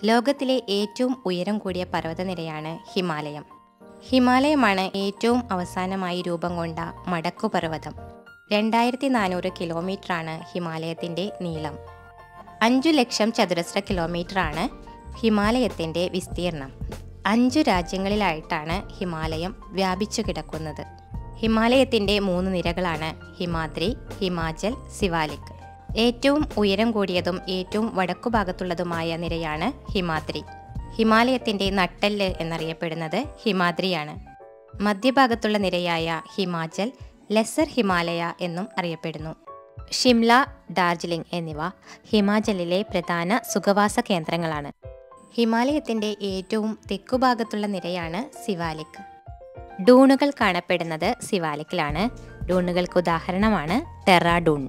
ലോകത്തിലെ ഏറ്റവും ഉയരം കൂടിയ പർവ്വതനിരയാണ് ഹിമാലയം ഹിമാലയമാണ് ഏറ്റവും അവസാനമായി രൂപം കൊണ്ട മടക്കുപർവ്വതം രണ്ടായിരത്തി നാനൂറ് കിലോമീറ്ററാണ് ഹിമാലയത്തിൻ്റെ നീളം അഞ്ചു ലക്ഷം ചതുരശ്ര കിലോമീറ്ററാണ് ഹിമാലയത്തിൻ്റെ വിസ്തീർണം അഞ്ചു രാജ്യങ്ങളിലായിട്ടാണ് ഹിമാലയം വ്യാപിച്ചു കിടക്കുന്നത് ഹിമാലയത്തിൻ്റെ മൂന്ന് നിരകളാണ് ഹിമാദ്രി ഹിമാചൽ സിവാലിക് ഏറ്റവും ഉയരം കൂടിയതും ഏറ്റവും വടക്കുഭാഗത്തുള്ളതുമായ നിരയാണ് ഹിമാദ്രി ഹിമാലയത്തിൻ്റെ നട്ടെല്ല് എന്നറിയപ്പെടുന്നത് ഹിമാദ്രിയാണ് മധ്യഭാഗത്തുള്ള നിരയായ ഹിമാചൽ ലെസർ ഹിമാലയ എന്നും അറിയപ്പെടുന്നു ഷിംല ഡാർജിലിംഗ് എന്നിവ ഹിമാചലിലെ പ്രധാന സുഖവാസ കേന്ദ്രങ്ങളാണ് ഹിമാലയത്തിൻ്റെ ഏറ്റവും തെക്കുഭാഗത്തുള്ള നിരയാണ് സിവാലിക് ഡൂണുകൾ കാണപ്പെടുന്നത് സിവാലിക്കിലാണ് ഡൂണുകൾക്ക് ഉദാഹരണമാണ് ടെറാഡൂൺ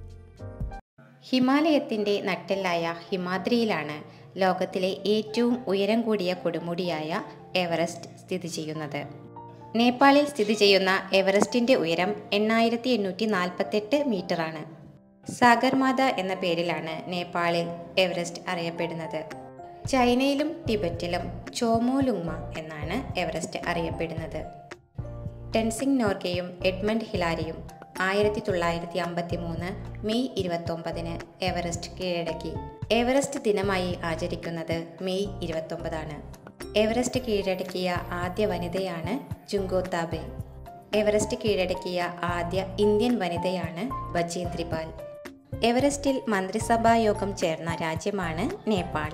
ഹിമാലയത്തിൻ്റെ നട്ടെല്ലായ ഹിമാദ്രിയിലാണ് ലോകത്തിലെ ഏറ്റവും ഉയരം കൂടിയ കൊടുമുടിയായ എവറസ്റ്റ് സ്ഥിതി ചെയ്യുന്നത് നേപ്പാളിൽ സ്ഥിതി ചെയ്യുന്ന എവറസ്റ്റിൻ്റെ ഉയരം എണ്ണായിരത്തി എണ്ണൂറ്റി നാൽപ്പത്തെട്ട് മീറ്ററാണ് സാഗർമാത എന്ന പേരിലാണ് നേപ്പാളിൽ എവറസ്റ്റ് അറിയപ്പെടുന്നത് ചൈനയിലും ടിബറ്റിലും ചോമോലുങ്മ എന്നാണ് എവറസ്റ്റ് അറിയപ്പെടുന്നത് ടെൻസിംഗ് നോർഗയും എഡ്മണ്ട് ഹിലാരിയും ആയിരത്തി തൊള്ളായിരത്തി അമ്പത്തി മൂന്ന് മെയ് ഇരുപത്തൊമ്പതിന് എവറസ്റ്റ് കീഴടക്കി എവറസ്റ്റ് ദിനമായി ആചരിക്കുന്നത് മെയ് ഇരുപത്തൊമ്പതാണ് എവറസ്റ്റ് കീഴടക്കിയ ആദ്യ വനിതയാണ് ജുങ്കോത്താബെ എവറസ്റ്റ് കീഴടക്കിയ ആദ്യ ഇന്ത്യൻ വനിതയാണ് ബജേന്ദ്രിപാൽ എവറസ്റ്റിൽ മന്ത്രിസഭാ യോഗം ചേർന്ന രാജ്യമാണ് നേപ്പാൾ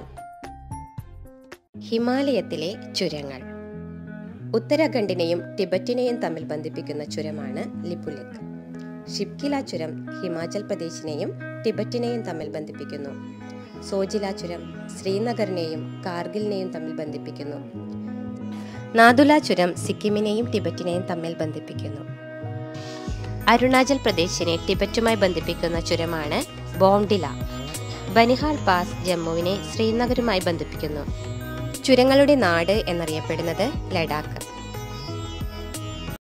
ഹിമാലയത്തിലെ ചുരങ്ങൾ ഉത്തരാഖണ്ഡിനെയും ടിബറ്റിനെയും തമ്മിൽ ബന്ധിപ്പിക്കുന്ന ചുരമാണ് ലിപുലെക് ഷിപ്കില ചുരം ഹിമാചൽ പ്രദേശിനെയും ടിബറ്റിനെയും തമ്മിൽ ബന്ധിപ്പിക്കുന്നു സോജില ചുരം ശ്രീനഗറിനെയും കാർഗിലിനെയും തമ്മിൽ ബന്ധിപ്പിക്കുന്നു നാദുല ചുരം സിക്കിമിനെയും ടിബറ്റിനെയും തമ്മിൽ ബന്ധിപ്പിക്കുന്നു അരുണാചൽ പ്രദേശിനെ ടിബറ്റുമായി ബന്ധിപ്പിക്കുന്ന ചുരമാണ് ബോംഡില ബനിഹാൽ പാസ് ജമ്മുവിനെ ശ്രീനഗറുമായി ബന്ധിപ്പിക്കുന്നു ചുരങ്ങളുടെ നാട് എന്നറിയപ്പെടുന്നത് ലഡാക്ക്